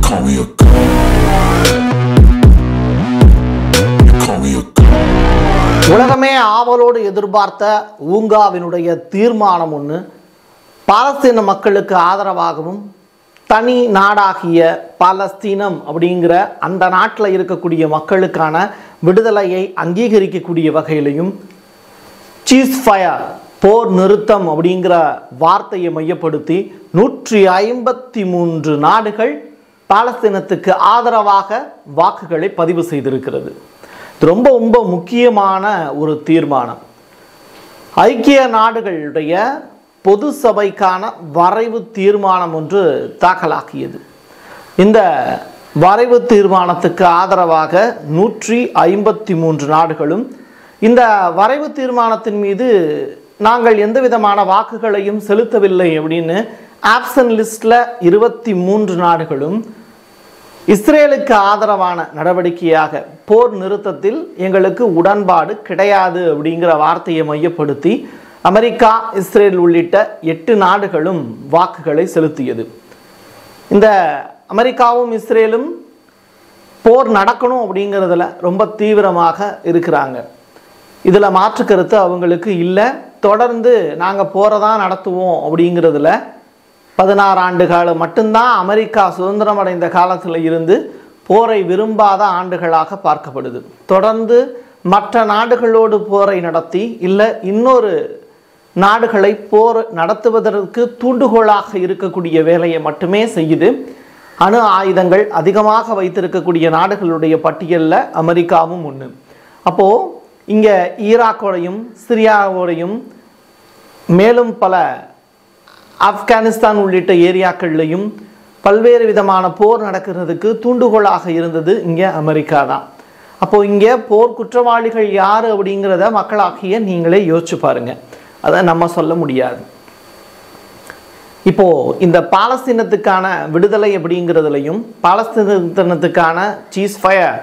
call me a god. You call me a god. உலகமே ஆவலோடு எதிர்பார்த்த ஊங்காவினுடைய தீர்மானம் ஒன்று பாலஸ்தீன மக்களுக்கு ஆதரவாகவும் தனி நாடாகிய பாலஸ்தீனம் அப்படிங்கிற அந்த நாட்டில் இருக்கக்கூடிய மக்களுக்கான விடுதலையை அங்கீகரிக்கக்கூடிய வகையிலையும் சீஸ் ஃபயர் போர் நிறுத்தம் அப்படிங்கிற வார்த்தையை மையப்படுத்தி நூற்றி ஐம்பத்தி மூன்று நாடுகள் பாலஸ்தீனத்துக்கு ஆதரவாக வாக்குகளை பதிவு செய்திருக்கிறது இது ரொம்ப ரொம்ப முக்கியமான ஒரு தீர்மானம் ஐக்கிய நாடுகளுடைய பொது சபைக்கான வரைவு தீர்மானம் ஒன்று தாக்கலாக்கியது இந்த வரைவு தீர்மானத்துக்கு ஆதரவாக நூற்றி ஐம்பத்தி மூன்று நாடுகளும் இந்த வரைவு தீர்மானத்தின் மீது நாங்கள் எந்த விதமான வாக்குகளையும் செலுத்தவில்லை அப்படின்னு ஆப்சன் லிஸ்டில் இருபத்தி மூன்று நாடுகளும் இஸ்ரேலுக்கு ஆதரவான நடவடிக்கையாக போர் நிறுத்தத்தில் எங்களுக்கு உடன்பாடு கிடையாது அப்படிங்கிற வார்த்தையை மையப்படுத்தி அமெரிக்கா இஸ்ரேல் உள்ளிட்ட எட்டு நாடுகளும் வாக்குகளை செலுத்தியது இந்த அமெரிக்காவும் இஸ்ரேலும் போர் நடக்கணும் அப்படிங்கிறதுல ரொம்ப தீவிரமாக இருக்கிறாங்க இதில் மாற்று கருத்து அவங்களுக்கு இல்லை தொடர்ந்து நாங்கள் போரை தான் நடத்துவோம் அப்படிங்கிறதுல பதினாறு ஆண்டு காலம் மட்டும்தான் அமெரிக்கா சுதந்திரம் அடைந்த காலத்தில் இருந்து போரை விரும்பாத ஆண்டுகளாக பார்க்கப்படுது தொடர்ந்து மற்ற நாடுகளோடு போரை நடத்தி இல்லை இன்னொரு நாடுகளை போர் நடத்துவதற்கு தூண்டுகோலாக இருக்கக்கூடிய வேலையை மட்டுமே செய்யுது அணு ஆயுதங்கள் அதிகமாக வைத்திருக்கக்கூடிய நாடுகளுடைய பட்டியலில் அமெரிக்காவும் ஒன்று அப்போது இங்கே ஈராக்கோடையும் சிரியாவோடையும் மேலும் பல ஆப்கானிஸ்தான் உள்ளிட்ட ஏரியாக்கள்லையும் பல்வேறு விதமான போர் நடக்கிறதுக்கு தூண்டுகோலாக இருந்தது இங்கே அமெரிக்கா தான் அப்போ இங்கே போர் குற்றவாளிகள் யார் அப்படிங்கிறத மக்களாகிய நீங்களே யோசிச்சு பாருங்க அதை நம்ம சொல்ல முடியாது இப்போ இந்த பாலஸ்தீனத்துக்கான விடுதலை அப்படிங்கிறதுலையும் பாலஸ்தீனத்துக்கான சீஸ் ஃபயர்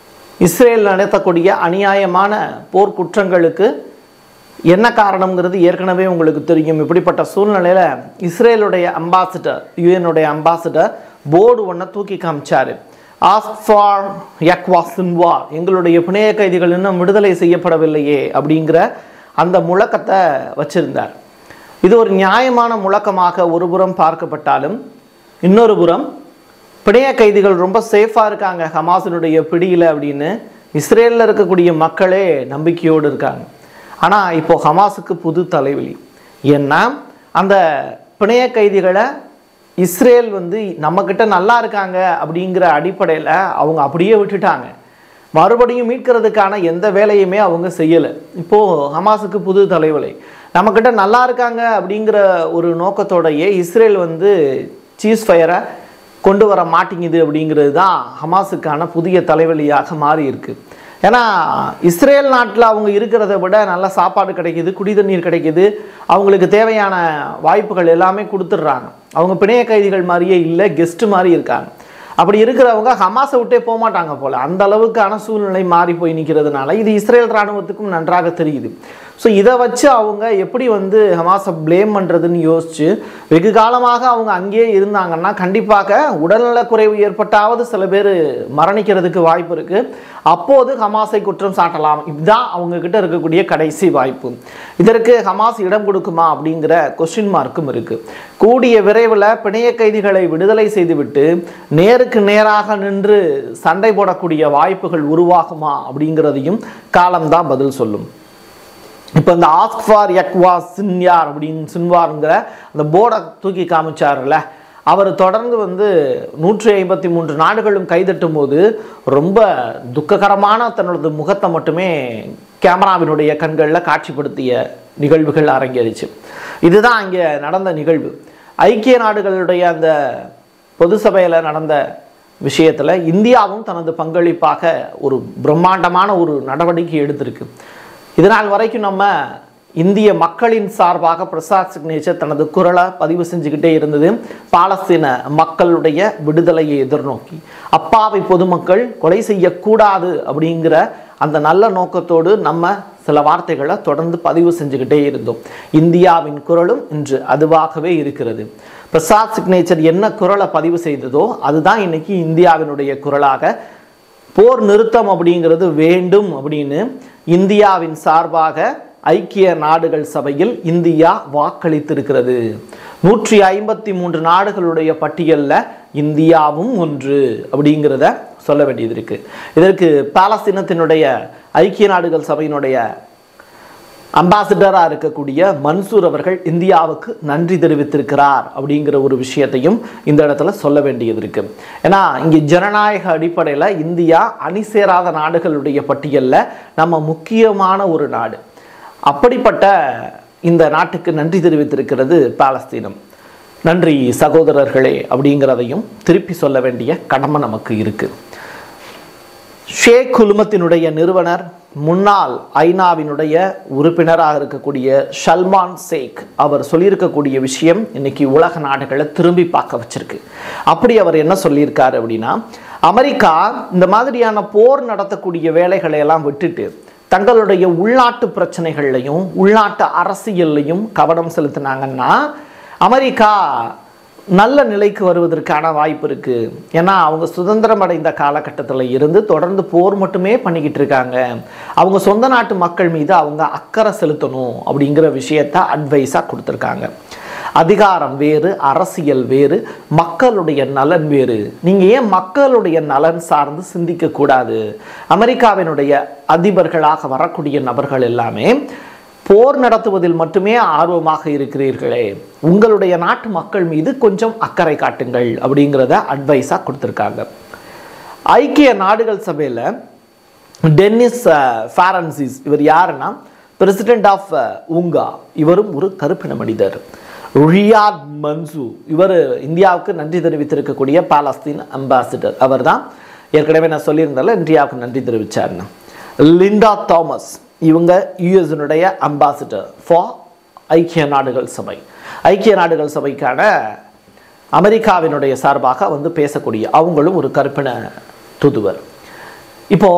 இஸ்ரேல் நடத்தக்கூடிய அநியாயமான போர் குற்றங்களுக்கு என்ன காரணம்ங்கிறது ஏற்கனவே உங்களுக்கு தெரியும் இப்படிப்பட்ட சூழ்நிலையில் இஸ்ரேலுடைய அம்பாசிடர் யுஎனுடைய அம்பாசிடர் போர்டு ஒன்றை தூக்கி காமிச்சாரு ஆஸ்க் ஃபார் யக்வா சின்வார் எங்களுடைய பிணைய கைதிகள் இன்னும் விடுதலை செய்யப்படவில்லையே அப்படிங்கிற அந்த முழக்கத்தை வச்சிருந்தார் இது ஒரு நியாயமான முழக்கமாக ஒரு புறம் பார்க்கப்பட்டாலும் இன்னொரு புறம் பிணைய கைதிகள் ரொம்ப சேஃபாக இருக்காங்க ஹமாஸினுடைய பிடியில் அப்படின்னு இஸ்ரேலில் இருக்கக்கூடிய மக்களே நம்பிக்கையோடு இருக்காங்க ஆனால் இப்போ ஹமாஸுக்கு புது தலைவலி ஏன்னா அந்த பிணைய கைதிகளை இஸ்ரேல் வந்து நம்மக்கிட்ட நல்லா இருக்காங்க அப்படிங்கிற அடிப்படையில் அவங்க அப்படியே விட்டுட்டாங்க மறுபடியும் மீட்கிறதுக்கான எந்த வேலையுமே அவங்க செய்யலை இப்போது ஹமாஸுக்கு புது தலைவலி நம்மக்கிட்ட நல்லா இருக்காங்க அப்படிங்கிற ஒரு நோக்கத்தோடையே இஸ்ரேல் வந்து சீஸ் ஃபயரை கொண்டு வர மாட்டேங்குது அப்படிங்கிறது தான் ஹமாஸுக்கான புதிய தலைவலியாக மாறி இருக்கு ஏன்னா இஸ்ரேல் நாட்டில் அவங்க இருக்கிறத விட நல்ல சாப்பாடு கிடைக்குது குடி தண்ணீர் கிடைக்குது அவங்களுக்கு தேவையான வாய்ப்புகள் எல்லாமே கொடுத்துட்றாங்க அவங்க பிணைய கைதிகள் மாதிரியே இல்லை கெஸ்ட் மாதிரி இருக்காங்க அப்படி இருக்கிறவங்க ஹமாஸை விட்டே போக மாட்டாங்க போல அந்த அளவுக்கான சூழ்நிலை மாறி போய் நிற்கிறதுனால இது இஸ்ரேல் இராணுவத்துக்கும் நன்றாக தெரியுது ஸோ இதை வச்சு அவங்க எப்படி வந்து ஹமாஸை ப்ளேம் பண்ணுறதுன்னு யோசிச்சு வெகு காலமாக அவங்க அங்கேயே இருந்தாங்கன்னா கண்டிப்பாக உடல்நலக்குறைவு ஏற்பட்டாவது சில பேர் மரணிக்கிறதுக்கு வாய்ப்பு இருக்குது அப்போது ஹமாஸை குற்றம் சாட்டலாம் இதுதான் அவங்க கிட்ட இருக்கக்கூடிய கடைசி வாய்ப்பு இதற்கு ஹமாஸ் இடம் கொடுக்குமா அப்படிங்கிற கொஸ்டின் மார்க்கும் இருக்குது கூடிய விரைவில் பிணைய கைதிகளை விடுதலை செய்துவிட்டு நேருக்கு நேராக நின்று சண்டை போடக்கூடிய வாய்ப்புகள் உருவாகுமா அப்படிங்கிறதையும் காலம்தான் பதில் சொல்லும் இப்போ இந்த ஆஸ்க் ஃபார் யக்வா சின்யார் அப்படின்னு சின்வாருங்கிற அந்த போர்டை தூக்கி காமிச்சார்ல அவர் தொடர்ந்து வந்து நூற்றி ஐம்பத்தி மூன்று நாடுகளும் கைதட்டும் போது ரொம்ப துக்ககரமான தன்னோட முகத்தை மட்டுமே கேமராவினுடைய கண்களில் காட்சிப்படுத்திய நிகழ்வுகள் அரங்கேறிச்சு இதுதான் அங்கே நடந்த நிகழ்வு ஐக்கிய நாடுகளுடைய அந்த பொது சபையில் நடந்த விஷயத்தில் இந்தியாவும் தனது பங்களிப்பாக ஒரு பிரம்மாண்டமான ஒரு நடவடிக்கை எடுத்திருக்கு இதனால் வரைக்கும் நம்ம இந்திய மக்களின் சார்பாக பிரசாத் சிக்னேச்சர் தனது குரலை பதிவு செஞ்சுக்கிட்டே இருந்தது பாலஸ்தீன மக்களுடைய விடுதலையை எதிர்நோக்கி அப்பாவி பொதுமக்கள் கொலை செய்யக்கூடாது அப்படிங்கிற அந்த நல்ல நோக்கத்தோடு நம்ம சில வார்த்தைகளை தொடர்ந்து பதிவு செஞ்சுக்கிட்டே இருந்தோம் இந்தியாவின் குரலும் இன்று அதுவாகவே இருக்கிறது பிரசாத் சிக்னேச்சர் என்ன குரலை பதிவு செய்ததோ அதுதான் இன்னைக்கு இந்தியாவினுடைய குரலாக போர் நிறுத்தம் அப்படிங்கிறது வேண்டும் அப்படின்னு இந்தியாவின் சார்பாக ஐக்கிய நாடுகள் சபையில் இந்தியா வாக்களித்திருக்கிறது நூற்றி ஐம்பத்தி மூன்று நாடுகளுடைய பட்டியலில் இந்தியாவும் ஒன்று அப்படிங்கிறத சொல்ல வேண்டியது இருக்கு இதற்கு பாலஸ்தீனத்தினுடைய ஐக்கிய நாடுகள் சபையினுடைய அம்பாசிடராக இருக்கக்கூடிய மன்சூர் அவர்கள் இந்தியாவுக்கு நன்றி தெரிவித்திருக்கிறார் அப்படிங்கிற ஒரு விஷயத்தையும் இந்த இடத்துல சொல்ல வேண்டியது இருக்கு ஏன்னா இங்கே ஜனநாயக அடிப்படையில் இந்தியா அணி சேராத நாடுகளுடைய பட்டியலில் நம்ம முக்கியமான ஒரு நாடு அப்படிப்பட்ட இந்த நாட்டுக்கு நன்றி தெரிவித்திருக்கிறது பாலஸ்தீனம் நன்றி சகோதரர்களே அப்படிங்கிறதையும் திருப்பி சொல்ல வேண்டிய கடமை நமக்கு இருக்குது ஷேக் குழுமத்தினுடைய நிறுவனர் முன்னாள் ஐநாவினுடைய உறுப்பினராக இருக்கக்கூடிய ஷல்மான் சேக் அவர் சொல்லியிருக்கக்கூடிய விஷயம் இன்னைக்கு உலக நாடுகளை திரும்பி பார்க்க வச்சிருக்கு அப்படி அவர் என்ன சொல்லியிருக்காரு அப்படின்னா அமெரிக்கா இந்த மாதிரியான போர் நடத்தக்கூடிய வேலைகளை எல்லாம் விட்டுட்டு தங்களுடைய உள்நாட்டு பிரச்சனைகள்லையும் உள்நாட்டு அரசியல்லையும் கவனம் செலுத்தினாங்கன்னா அமெரிக்கா நல்ல நிலைக்கு வருவதற்கான வாய்ப்பு இருக்கு ஏன்னா அவங்க சுதந்திரம் அடைந்த காலகட்டத்தில் இருந்து தொடர்ந்து போர் மட்டுமே பண்ணிக்கிட்டு இருக்காங்க அவங்க சொந்த நாட்டு மக்கள் மீது அவங்க அக்கறை செலுத்தணும் அப்படிங்கிற விஷயத்த அட்வைஸாக கொடுத்துருக்காங்க அதிகாரம் வேறு அரசியல் வேறு மக்களுடைய நலன் வேறு நீங்கள் ஏன் மக்களுடைய நலன் சார்ந்து சிந்திக்கக்கூடாது அமெரிக்காவினுடைய அதிபர்களாக வரக்கூடிய நபர்கள் எல்லாமே போர் நடத்துவதில் மட்டுமே ஆர்வமாக இருக்கிறீர்களே உங்களுடைய நாட்டு மக்கள் மீது கொஞ்சம் அக்கறை காட்டுங்கள் அப்படிங்கிறத அட்வைஸாக கொடுத்துருக்காங்க ஐக்கிய நாடுகள் சபையில் டென்னிஸ் ஃபாரன்சிஸ் இவர் யாருன்னா பிரசிடென்ட் ஆஃப் உங்கா இவரும் ஒரு கருப்பின மனிதர் ரியாத் மன்சு இவர் இந்தியாவுக்கு நன்றி தெரிவித்திருக்கக்கூடிய பாலஸ்தீன் அம்பாசிடர் அவர் தான் ஏற்கனவே நான் சொல்லியிருந்தால இந்தியாவுக்கு நன்றி தெரிவித்தார்னா லிண்டா தாமஸ் இவங்க யுஎஸ்னுடைய அம்பாசிடர் ஃபார் ஐக்கிய நாடுகள் சபை ஐக்கிய நாடுகள் சபைக்கான அமெரிக்காவினுடைய சார்பாக வந்து பேசக்கூடிய அவங்களும் ஒரு கருப்பின தூதுவர் இப்போ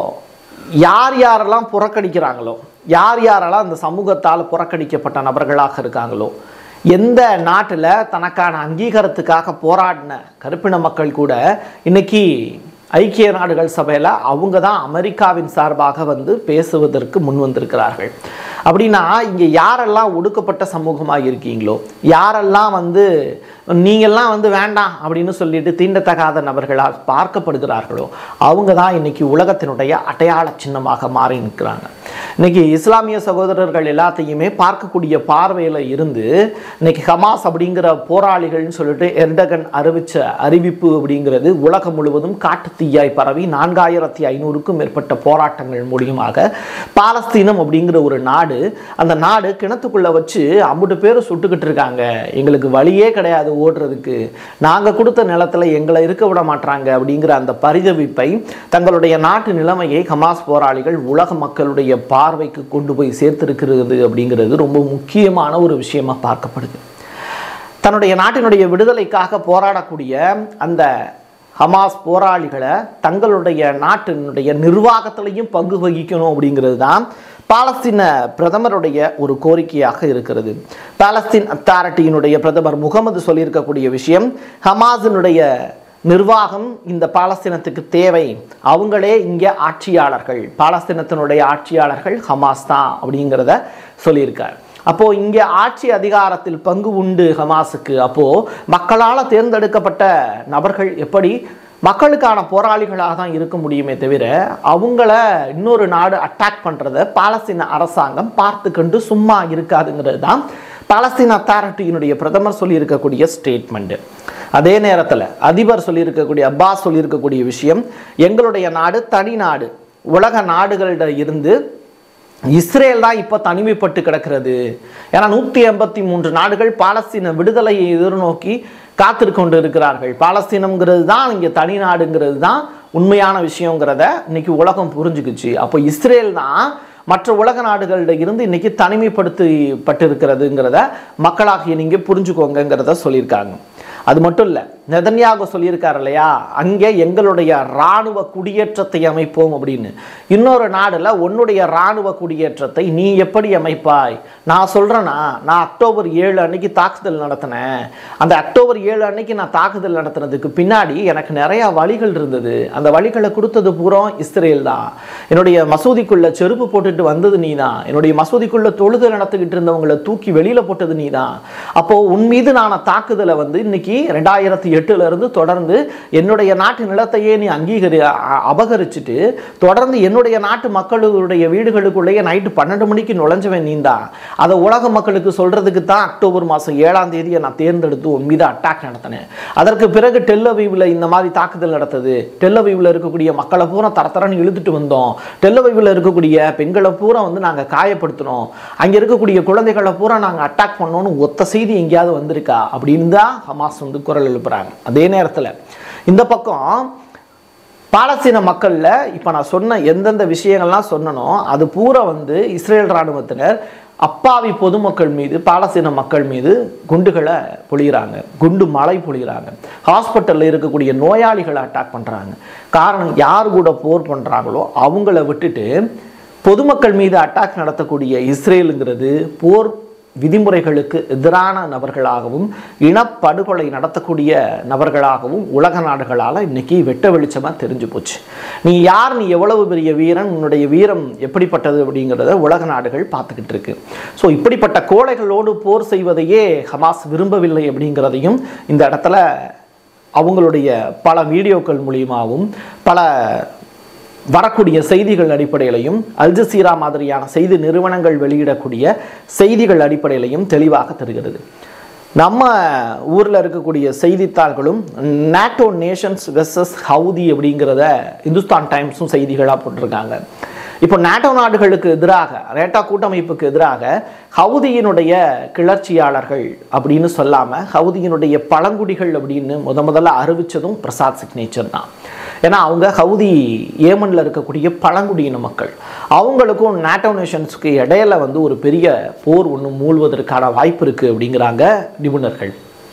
யார் யாரெல்லாம் புறக்கணிக்கிறாங்களோ யார் யாரெல்லாம் அந்த சமூகத்தால் புறக்கணிக்கப்பட்ட நபர்களாக இருக்காங்களோ எந்த நாட்டில் தனக்கான அங்கீகாரத்துக்காக போராடின கருப்பின மக்கள் கூட இன்னைக்கு ஐக்கிய நாடுகள் சபையில் அவங்க தான் அமெரிக்காவின் சார்பாக வந்து பேசுவதற்கு முன் வந்திருக்கிறார்கள் அப்படின்னா இங்கே யாரெல்லாம் ஒடுக்கப்பட்ட சமூகமாக இருக்கீங்களோ யாரெல்லாம் வந்து நீங்கள்லாம் வந்து வேண்டாம் அப்படின்னு சொல்லிட்டு தீண்டத்தகாத நபர்களால் பார்க்கப்படுகிறார்களோ அவங்க தான் இன்னைக்கு உலகத்தினுடைய அடையாள சின்னமாக மாறி நிற்கிறாங்க இன்னைக்கு இஸ்லாமிய சகோதரர்கள் எல்லாத்தையுமே பார்க்கக்கூடிய பார்வையில் இருந்து இன்னைக்கு ஹமாஸ் அப்படிங்கிற போராளிகள்னு சொல்லிட்டு எர்டகன் அறிவிச்ச அறிவிப்பு அப்படிங்கிறது உலகம் முழுவதும் காட்டு தீயாய் பரவி நான்காயிரத்தி ஐநூறுக்கும் மேற்பட்ட போராட்டங்கள் மூலியமாக பாலஸ்தீனம் அப்படிங்கிற ஒரு நாடு அந்த நாடு கிணத்துக்குள்ள வச்சு அம்புட்டு பேர் சுட்டுக்கிட்டு இருக்காங்க எங்களுக்கு வழியே கிடையாது ஓடுறதுக்கு நாங்கள் கொடுத்த நிலத்துல எங்களை இருக்க விட மாட்டாங்க அப்படிங்கிற அந்த பரிதவிப்பை தங்களுடைய நாட்டு நிலைமையை ஹமாஸ் போராளிகள் உலக மக்களுடைய பார்வைக்கு கொண்டு போய் சேர்த்திருக்கிறது அப்படிங்கிறது ரொம்ப முக்கியமான ஒரு விஷயமா பார்க்கப்படுது தன்னுடைய நாட்டினுடைய விடுதலைக்காக போராடக்கூடிய அந்த ஹமாஸ் போராளிகளை தங்களுடைய நாட்டினுடைய நிர்வாகத்திலையும் பங்கு வகிக்கணும் அப்படிங்கிறது தான் பாலஸ்தீன பிரதமருடைய ஒரு கோரிக்கையாக இருக்கிறது பாலஸ்தீன் அத்தாரிட்டியினுடைய பிரதமர் முகமது சொல்லியிருக்கக்கூடிய விஷயம் ஹமாஸினுடைய நிர்வாகம் இந்த பாலஸ்தீனத்துக்கு தேவை அவங்களே இங்கே ஆட்சியாளர்கள் பாலஸ்தீனத்தினுடைய ஆட்சியாளர்கள் ஹமாஸ் தான் அப்படிங்கிறத சொல்லியிருக்கார் அப்போ இங்கே ஆட்சி அதிகாரத்தில் பங்கு உண்டு ஹமாஸுக்கு அப்போ மக்களால் தேர்ந்தெடுக்கப்பட்ட நபர்கள் எப்படி மக்களுக்கான போராளிகளாக தான் இருக்க முடியுமே தவிர அவங்கள இன்னொரு நாடு அட்டாக் பண்ணுறத பாலஸ்தீன அரசாங்கம் பார்த்து கண்டு சும்மா இருக்காதுங்கிறது தான் பாலஸ்தீன் அத்தாரிட்டியினுடைய பிரதமர் சொல்லியிருக்கக்கூடிய ஸ்டேட்மெண்ட்டு அதே நேரத்தில் அதிபர் சொல்லியிருக்கக்கூடிய அப்பாஸ் சொல்லியிருக்கக்கூடிய விஷயம் எங்களுடைய நாடு தனி நாடு உலக நாடுகளிட இருந்து இஸ்ரேல் தான் இப்போ தனிமைப்பட்டு கிடக்கிறது ஏன்னா நூற்றி எண்பத்தி மூன்று நாடுகள் பாலஸ்தீன விடுதலையை எதிர்நோக்கி காத்திருக்கொண்டு இருக்கிறார்கள் பாலஸ்தீனம்ங்கிறது தான் இங்கே தனி நாடுங்கிறது தான் உண்மையான விஷயங்கிறத இன்னைக்கு உலகம் புரிஞ்சுக்குச்சு அப்போ இஸ்ரேல் தான் மற்ற உலக நாடுகளிட இருந்து இன்னைக்கு தனிமைப்படுத்தப்பட்டிருக்கிறதுங்கிறத மக்களாகிய நீங்கள் புரிஞ்சுக்கோங்கிறத சொல்லியிருக்காங்க அது மட்டும் இல்லை நெதன்யாகு சொல்லியிருக்காரு இல்லையா அங்கே எங்களுடைய இராணுவ குடியேற்றத்தை அமைப்போம் அப்படின்னு இன்னொரு நாடுல உன்னுடைய இராணுவ குடியேற்றத்தை நீ எப்படி அமைப்பாய் நான் சொல்றேன்னா நான் அக்டோபர் ஏழு அன்னைக்கு தாக்குதல் நடத்தினேன் அந்த அக்டோபர் ஏழு அன்னைக்கு நான் தாக்குதல் நடத்துனதுக்கு பின்னாடி எனக்கு நிறைய வழிகள் இருந்தது அந்த வழிகளை கொடுத்தது பூரா இஸ்ரேல் தான் என்னுடைய மசூதிக்குள்ள செருப்பு போட்டுட்டு வந்தது நீ தான் என்னுடைய மசூதிக்குள்ள தொழுது நடத்திக்கிட்டு இருந்தவங்களை தூக்கி வெளியில போட்டது நீ தான் அப்போ உன் மீது நான் தாக்குதலை வந்து இன்னைக்கு ரெண்டாயிரத்தி எட்டுல இருந்து தொடர்ந்து என்னுடைய நாட்டு நிலத்தையே நீ அங்கீகரி அ- அபகரிச்சுட்டு தொடர்ந்து என்னுடைய நாட்டு மக்களுடைய வீடுகளுக்குள்ளேயே நைட்டு பன்னெண்டு மணிக்கு நுழைஞ்சவன் நீ தான் அதை உலக மக்களுக்கு சொல்றதுக்கு தான் அக்டோபர் மாதம் ஏழாம் தேதியை நான் தேர்ந்தெடுத்து உன் மீது அட்டாக் நடத்தினேன் அதற்கு பிறகு டெல்லவீவில் இந்த மாதிரி தாக்குதல் நடத்தது டெல்லவீவில் இருக்கக்கூடிய மக்களை பூரா தரத்தரன்னு இழுத்துட்டு வந்தோம் டெல்லவீவில் இருக்கக்கூடிய பெண்களை பூரா வந்து நாங்கள் காயப்படுத்தினோம் அங்கே இருக்கக்கூடிய குழந்தைகளை பூரா நாங்கள் அட்டாக் பண்ணோன்னு ஒத்த செய்தி எங்கேயாவது வந்திருக்கா அப்படின்னு தான் ஹமாஸ் வந்து குரல் எழுப்புறாங்க அதே நேரத்தில் இந்த பக்கம் பாலஸ்தீன மக்களில் இப்போ நான் சொன்ன எந்தெந்த விஷயங்கள்லாம் சொன்னனோ அது பூரா வந்து இஸ்ரேல் இராணுவத்தினர் அப்பாவி பொதுமக்கள் மீது பாலஸ்தீன மக்கள் மீது குண்டுகளை பொழிகிறாங்க குண்டு மழை பொழிகிறாங்க ஹாஸ்பிட்டலில் இருக்கக்கூடிய நோயாளிகளை அட்டாக் பண்ணுறாங்க காரணம் யார் கூட போர் பண்ணுறாங்களோ அவங்கள விட்டுட்டு பொதுமக்கள் மீது அட்டாக் நடத்தக்கூடிய இஸ்ரேலுங்கிறது போர் விதிமுறைகளுக்கு எதிரான நபர்களாகவும் இனப்படுகொலை நடத்தக்கூடிய நபர்களாகவும் உலக நாடுகளால் இன்னைக்கு வெட்ட வெளிச்சமாக தெரிஞ்சு போச்சு நீ யார் நீ எவ்வளவு பெரிய வீரன் உன்னுடைய வீரம் எப்படிப்பட்டது அப்படிங்கிறத உலக நாடுகள் பார்த்துக்கிட்டு இருக்கு ஸோ இப்படிப்பட்ட கோழைகளோடு போர் செய்வதையே ஹமாஸ் விரும்பவில்லை அப்படிங்கிறதையும் இந்த இடத்துல அவங்களுடைய பல வீடியோக்கள் மூலியமாகவும் பல வரக்கூடிய செய்திகள் அடிப்படையிலையும் அல் ஜசீரா மாதிரியான செய்தி நிறுவனங்கள் வெளியிடக்கூடிய செய்திகள் அடிப்படையிலையும் தெளிவாக தெரிகிறது நம்ம ஊரில் இருக்கக்கூடிய செய்தித்தாள்களும் நாட்டோ நேஷன்ஸ் வெர்சஸ் ஹவுதி அப்படிங்கிறத இந்துஸ்தான் டைம்ஸும் செய்திகளாக போட்டிருக்காங்க இப்போ நாட்டோ நாடுகளுக்கு எதிராக ரேட்டா கூட்டமைப்புக்கு எதிராக ஹவுதியினுடைய கிளர்ச்சியாளர்கள் அப்படின்னு சொல்லாமல் ஹவுதியினுடைய பழங்குடிகள் அப்படின்னு முத முதல்ல அறிவிச்சதும் பிரசாத் சிக்னேச்சர் தான் ஏன்னா அவங்க ஹவுதி ஏமனில் இருக்கக்கூடிய பழங்குடியின மக்கள் அவங்களுக்கும் நாட்டோ நேஷன்ஸுக்கு இடையில வந்து ஒரு பெரிய போர் ஒன்று மூழ்வதற்கான வாய்ப்பு இருக்குது அப்படிங்கிறாங்க நிபுணர்கள்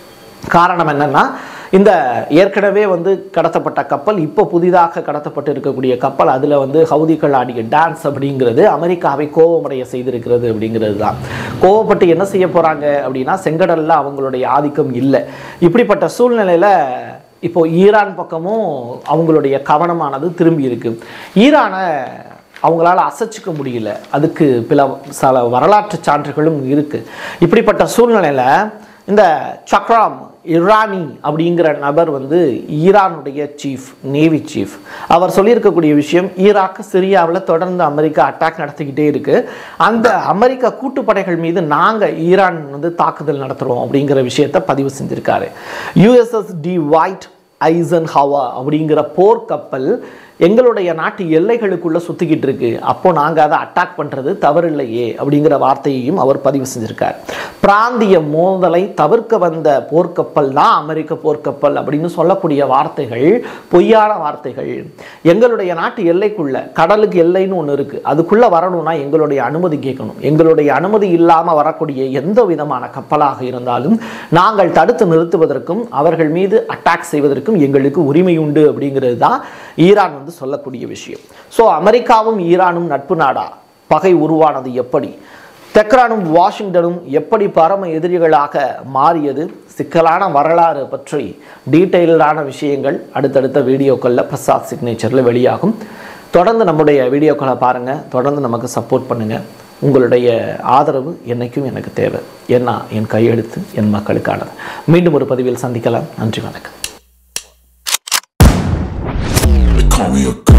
காரணம் என்னன்னா இந்த ஏற்கனவே வந்து கடத்தப்பட்ட கப்பல் இப்போ புதிதாக கடத்தப்பட்டு இருக்கக்கூடிய கப்பல் அதில் வந்து ஹவுதிகள் ஆடிய டான்ஸ் அப்படிங்கிறது அமெரிக்காவை கோபமடைய செய்திருக்கிறது அப்படிங்கிறது தான் கோவப்பட்டு என்ன செய்ய போகிறாங்க அப்படின்னா செங்கடலில் அவங்களுடைய ஆதிக்கம் இல்லை இப்படிப்பட்ட சூழ்நிலையில் இப்போ ஈரான் பக்கமும் அவங்களுடைய கவனமானது திரும்பி இருக்கு ஈரானை அவங்களால அசைச்சிக்க முடியல அதுக்கு பில சில வரலாற்று சான்றுகளும் இருக்கு இப்படிப்பட்ட சூழ்நிலையில் இந்த சக்ராம் இரானி அப்படிங்கிற நபர் வந்து ஈரானுடைய சீஃப் நேவி சீஃப் அவர் சொல்லியிருக்கக்கூடிய விஷயம் ஈராக் சிரியாவில் தொடர்ந்து அமெரிக்கா அட்டாக் நடத்திக்கிட்டே இருக்கு அந்த அமெரிக்க கூட்டுப்படைகள் மீது நாங்கள் ஈரான் வந்து தாக்குதல் நடத்துகிறோம் அப்படிங்கிற விஷயத்தை பதிவு செஞ்சிருக்காரு யுஎஸ்எஸ் டி ஒயிட் ஐசன் ஹவா அப்படிங்கிற போர்க்கப்பல் எங்களுடைய நாட்டு எல்லைகளுக்குள்ள சுத்திக்கிட்டு இருக்கு அப்போ நாங்க அதை அட்டாக் பண்றது தவறில்லையே அப்படிங்கிற வார்த்தையையும் அவர் பதிவு செஞ்சிருக்கார் பிராந்திய மோதலை தவிர்க்க வந்த போர்க்கப்பல் தான் அமெரிக்க போர்க்கப்பல் அப்படின்னு சொல்லக்கூடிய வார்த்தைகள் பொய்யான வார்த்தைகள் எங்களுடைய நாட்டு எல்லைக்குள்ள கடலுக்கு எல்லைன்னு ஒன்று இருக்கு அதுக்குள்ள வரணும்னா எங்களுடைய அனுமதி கேட்கணும் எங்களுடைய அனுமதி இல்லாம வரக்கூடிய எந்த விதமான கப்பலாக இருந்தாலும் நாங்கள் தடுத்து நிறுத்துவதற்கும் அவர்கள் மீது அட்டாக் செய்வதற்கும் எங்களுக்கு உரிமை உண்டு அப்படிங்கிறது தான் ஈரான் வந்து சொல்லக்கூடிய விஷயம் ஸோ அமெரிக்காவும் ஈரானும் நட்பு நாடா பகை உருவானது எப்படி தெக்ரானும் வாஷிங்டனும் எப்படி பரம எதிரிகளாக மாறியது சிக்கலான வரலாறு பற்றி டீட்டெயில்டான விஷயங்கள் அடுத்தடுத்த வீடியோக்களில் பிரசாத் சிக்னேச்சரில் வெளியாகும் தொடர்ந்து நம்முடைய வீடியோக்களை பாருங்கள் தொடர்ந்து நமக்கு சப்போர்ட் பண்ணுங்கள் உங்களுடைய ஆதரவு என்னைக்கும் எனக்கு தேவை ஏன்னா என் கையெழுத்து என் மக்களுக்கானது மீண்டும் ஒரு பதிவில் சந்திக்கலாம் நன்றி வணக்கம் They call me a